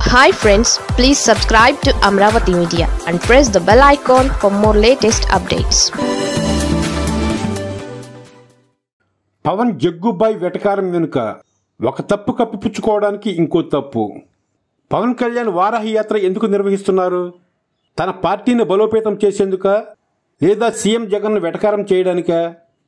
hi friends please subscribe to Amaravati media and press the bell icon for more latest updates Pawan Jaggubhai వెటకారం వెనుక ఒక తప్పు కప్పిపుచ్చుకోవడానికి ఇంకో తప్పు పవన్ కళ్యాణ్ వారాహి యాత్ర ఎందుకు నిర్వహిస్తున్నారు తన పార్టీని బలోపేతం చేసేందుక లేదా సీఎం జగన్ను వెటకారం చేయడానికా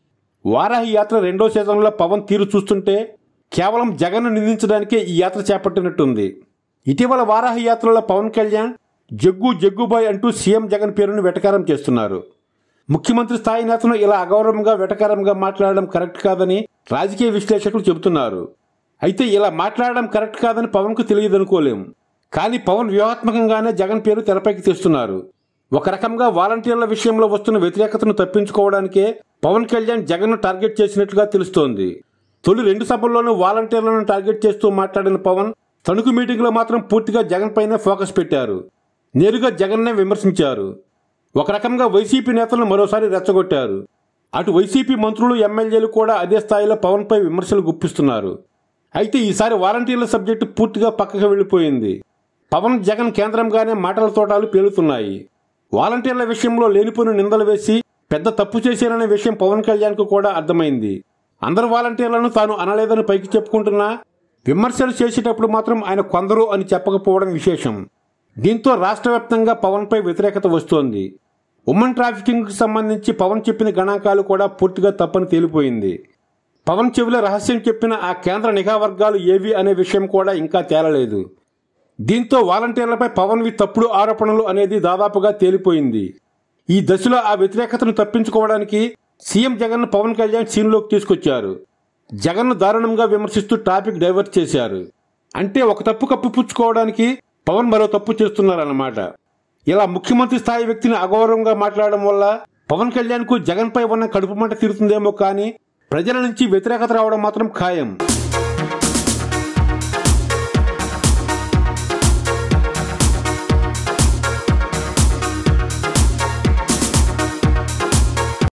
వారాహి యాత్ర రెండో సీజన్లో పవన్ తీరు చూస్తుంటే కేవలం జగన్ను నిందించడానికే ఈ యాత్ర చేపట్టినట్టుంది ఇటీవల వారాహి యాత్రలో పవన్ కళ్యాణ్ జగ్గు జగ్గుబాయ్ అంటూ సీఎం జగన్ పేరును వెటకారం చేస్తున్నారు ముఖ్యమంత్రి స్థాయి నేతను ఇలా అగౌరవంగా వెటకారంగా మాట్లాడడం కరెక్ట్ కాదని రాజకీయ విశ్లేషకులు చెబుతున్నారు అయితే ఇలా మాట్లాడడం కరెక్ట్ కాదని పవన్ కు తెలియదనుకోలేం కానీ పవన్ వ్యూహాత్మకంగానే జగన్ పేరు తెరపైకి తెస్తున్నారు ఒక రకంగా వాలంటీర్ల విషయంలో వస్తున్న వ్యతిరేకతను తప్పించుకోవడానికే పవన్ కళ్యాణ్ జగన్ను టార్గెట్ చేసినట్లుగా తెలుస్తోంది తొలి రెండు సభల్లోనూ వాలంటీర్లను టార్గెట్ చేస్తూ మాట్లాడిన పవన్ తణుకు మీటింగ్లో మాత్రం పూర్తిగా జగన్ పైనే ఫోకస్ పెట్టారు నేరుగా జగన్నే విమర్శించారు ఒక రకంగా వైసీపీ నేతలను మరోసారి రెచ్చగొట్టారు అటు వైసీపీ మంత్రులు ఎమ్మెల్యేలు కూడా అదే స్థాయిలో పవన్పై విమర్శలు గుప్పిస్తున్నారు అయితే ఈసారి వాలంటీర్ల సబ్జెక్టు పూర్తిగా పక్కకు వెళ్లిపోయింది పవన్ జగన్ కేంద్రంగానే మాటల తోటాలు పేలుతున్నాయి వాలంటీర్ల విషయంలో లేనిపోని నిందలు వేసి పెద్ద తప్పు చేశారనే విషయం పవన్ కళ్యాణ్కు కూడా అర్థమైంది అందరు వాలంటీర్లను తాను అనలేదని పైకి చెప్పుకుంటున్నా విమర్శలు చేసేటప్పుడు మాత్రం ఆయన కొందరు అని చెప్పకపోవడం విశేషం దీంతో రాష్ట్ర వ్యాప్తంగా పవన్పై వ్యతిరేకత వస్తోంది ఉమెన్ ట్రాఫికింగ్కి సంబంధించి పవన్ చెప్పిన గణాంకాలు కూడా పూర్తిగా తప్పని తేలిపోయింది పవన్ చెవిలో రహస్యం చెప్పిన ఆ కేంద్ర నిఘా వర్గాలు ఏవి అనే విషయం కూడా ఇంకా తేలలేదు దీంతో వాలంటీర్లపై పవన్వి తప్పుడు ఆరోపణలు అనేది దాదాపుగా తేలిపోయింది ఈ దశలో ఆ వ్యతిరేకతను తప్పించుకోవడానికి సీఎం జగన్ పవన్ కళ్యాణ్ సీన్లోకి తీసుకొచ్చారు జగన్ను దారుణంగా విమర్శిస్తూ టాపిక్ డైవర్ట్ చేశారు అంటే ఒక తప్పు కప్పిపుచ్చుకోవడానికి పవన్ మరో తప్పు చేస్తున్నారన్నమాట ఇలా ముఖ్యమంత్రి స్థాయి వ్యక్తిని అగౌరవంగా మాట్లాడడం వల్ల పవన్ కళ్యాణ్ కు జగన్ పై ఉన్న కడుపు మంట తీరుతుందేమో కానీ ప్రజల నుంచి వ్యతిరేకత రావడం మాత్రం ఖాయం